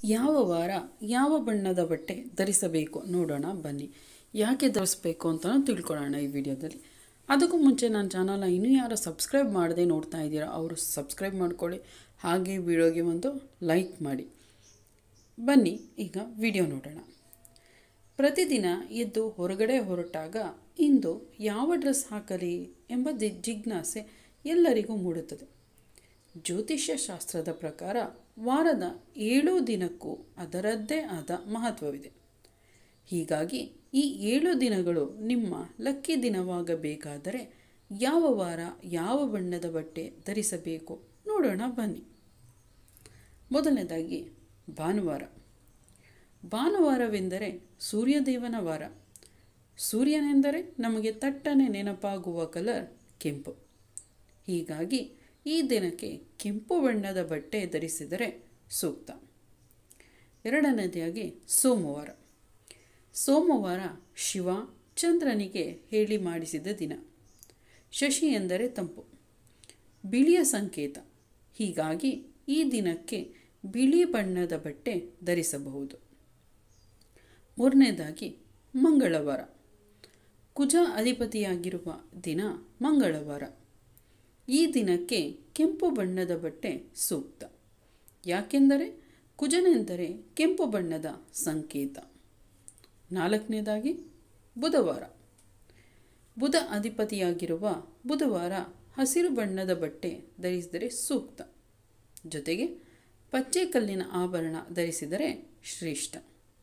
ಯಾವ ವಾರ ಯಾವ ಬಣ್ಣದ ಬಟ್ಟೆ ಧರಿಸಬೇಕು ನೋಡೋಣ ಬನ್ನಿ ಯಾಕೆ ಧರಿಸಬೇಕು ಅಂತ ತಿಳ್ಕೊಳ್ಳೋಣ ಈ ವಿಡಿಯೋದಲ್ಲಿ ಅದಕ್ಕೂ ಮುಂಚೆ ನನ್ನ ಚಾನಲ್ನ ಇನ್ನೂ ಯಾರು ಸಬ್ಸ್ಕ್ರೈಬ್ ಮಾಡದೆ ನೋಡ್ತಾ ಇದ್ದೀರಾ ಅವರು ಸಬ್ಸ್ಕ್ರೈಬ್ ಮಾಡ್ಕೊಳ್ಳಿ ಹಾಗೆ ವಿಡಿಯೋಗೆ ಒಂದು ಲೈಕ್ ಮಾಡಿ ಬನ್ನಿ ಈಗ ವಿಡಿಯೋ ನೋಡೋಣ ಪ್ರತಿದಿನ ಎದ್ದು ಹೊರಗಡೆ ಹೊರಟಾಗ ಇಂದು ಯಾವ ಡ್ರೆಸ್ ಹಾಕಲಿ ಎಂಬ ಜಿ- ಜಿಜ್ಞಾಸೆ ಎಲ್ಲರಿಗೂ ಮೂಡುತ್ತದೆ ಜ್ಯೋತಿಷ್ಯ ಶಾಸ್ತ್ರದ ಪ್ರಕಾರ ವಾರದ ಏಳು ದಿನಕ್ಕೂ ಅದರದ್ದೇ ಆದ ಮಹತ್ವವಿದೆ ಹೀಗಾಗಿ ಈ ಏಳು ದಿನಗಳು ನಿಮ್ಮ ಲಕ್ಕಿ ದಿನವಾಗಬೇಕಾದರೆ ಯಾವ ವಾರ ಯಾವ ಬಣ್ಣದ ಬಟ್ಟೆ ಧರಿಸಬೇಕು ನೋಡೋಣ ಬನ್ನಿ ಮೊದಲನೇದಾಗಿ ಭಾನುವಾರ ಭಾನುವಾರವೆಂದರೆ ಸೂರ್ಯದೇವನ ವಾರ ಸೂರ್ಯನೆಂದರೆ ನಮಗೆ ತಟ್ಟನೆ ನೆನಪಾಗುವ ಕಲರ್ ಕೆಂಪು ಹೀಗಾಗಿ ಈ ದಿನಕ್ಕೆ ಕೆಂಪು ಬಣ್ಣದ ಬಟ್ಟೆ ಧರಿಸಿದರೆ ಸೂಕ್ತ ಎರಡನೇದಾಗಿ ಸೋಮವಾರ ಸೋಮವಾರ ಶಿವ ಚಂದ್ರನಿಗೆ ಹೇಳಿ ಮಾಡಿಸಿದ ದಿನ ಶಶಿ ಎಂದರೆ ತಂಪು ಬಿಳಿಯ ಸಂಕೇತ ಹೀಗಾಗಿ ಈ ದಿನಕ್ಕೆ ಬಿಳಿ ಬಣ್ಣದ ಬಟ್ಟೆ ಧರಿಸಬಹುದು ಮೂರನೇದಾಗಿ ಮಂಗಳವಾರ ಕುಜ ಅಧಿಪತಿಯಾಗಿರುವ ದಿನ ಮಂಗಳವಾರ ಈ ದಿನಕ್ಕೆ ಕೆಂಪು ಬಣ್ಣದ ಬಟ್ಟೆ ಸೂಕ್ತ ಯಾಕೆಂದರೆ ಕುಜನೆಂದರೆ ಕೆಂಪು ಬಣ್ಣದ ಸಂಕೇತ ನಾಲ್ಕನೇದಾಗಿ ಬುಧವಾರ ಬುಧ ಅಧಿಪತಿಯಾಗಿರುವ ಬುಧವಾರ ಹಸಿರು ಬಣ್ಣದ ಬಟ್ಟೆ ಧರಿಸಿದರೆ ಸೂಕ್ತ ಜೊತೆಗೆ ಪಚ್ಚೆ ಕಲ್ಲಿನ ಆಭರಣ ಧರಿಸಿದರೆ ಶ್ರೇಷ್ಠ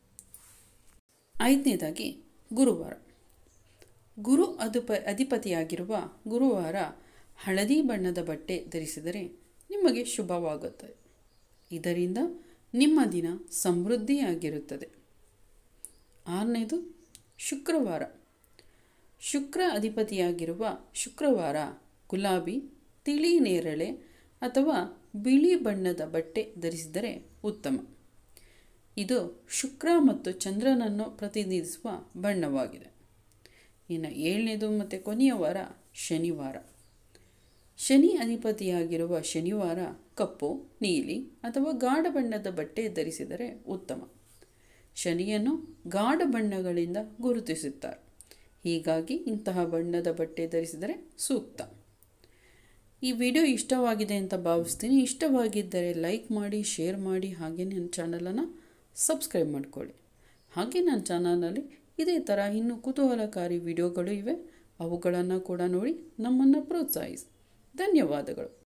ಐದನೇದಾಗಿ ಗುರುವಾರ ಗುರು ಅಧಿಪ ಅಧಿಪತಿಯಾಗಿರುವ ಗುರುವಾರ ಹಳದಿ ಬಣ್ಣದ ಬಟ್ಟೆ ಧರಿಸಿದರೆ ನಿಮಗೆ ಶುಭವಾಗುತ್ತದೆ ಇದರಿಂದ ನಿಮ್ಮ ದಿನ ಸಮೃದ್ಧಿಯಾಗಿರುತ್ತದೆ ಆರನೇದು ಶುಕ್ರವಾರ ಶುಕ್ರ ಅಧಿಪತಿಯಾಗಿರುವ ಶುಕ್ರವಾರ ಗುಲಾಬಿ ತಿಳಿ ನೇರಳೆ ಅಥವಾ ಬಿಳಿ ಬಣ್ಣದ ಬಟ್ಟೆ ಧರಿಸಿದರೆ ಉತ್ತಮ ಇದು ಶುಕ್ರ ಮತ್ತು ಚಂದ್ರನನ್ನು ಪ್ರತಿನಿಧಿಸುವ ಬಣ್ಣವಾಗಿದೆ ಇನ್ನು ಏಳನೇದು ಮತ್ತು ಕೊನೆಯ ವಾರ ಶನಿವಾರ ಶನಿ ಅಧಿಪತಿಯಾಗಿರುವ ಶನಿವಾರ ಕಪ್ಪು ನೀಲಿ ಅಥವಾ ಗಾಢ ಬಣ್ಣದ ಬಟ್ಟೆ ಧರಿಸಿದರೆ ಉತ್ತಮ ಶನಿಯನ್ನು ಗಾಢ ಬಣ್ಣಗಳಿಂದ ಗುರುತಿಸುತ್ತಾರೆ ಹೀಗಾಗಿ ಇಂತಹ ಬಣ್ಣದ ಬಟ್ಟೆ ಧರಿಸಿದರೆ ಸೂಕ್ತ ಈ ವಿಡಿಯೋ ಇಷ್ಟವಾಗಿದೆ ಅಂತ ಭಾವಿಸ್ತೀನಿ ಇಷ್ಟವಾಗಿದ್ದರೆ ಲೈಕ್ ಮಾಡಿ ಶೇರ್ ಮಾಡಿ ಹಾಗೆ ನನ್ನ ಚಾನಲನ್ನು ಸಬ್ಸ್ಕ್ರೈಬ್ ಮಾಡ್ಕೊಳ್ಳಿ ಹಾಗೆ ನನ್ನ ಚಾನಲ್ನಲ್ಲಿ ಇದೇ ಥರ ಇನ್ನೂ ಕುತೂಹಲಕಾರಿ ವಿಡಿಯೋಗಳು ಇವೆ ಅವುಗಳನ್ನು ಕೂಡ ನೋಡಿ ನಮ್ಮನ್ನು ಪ್ರೋತ್ಸಾಹಿಸಿ ಧನ್ಯವಾದಗಳು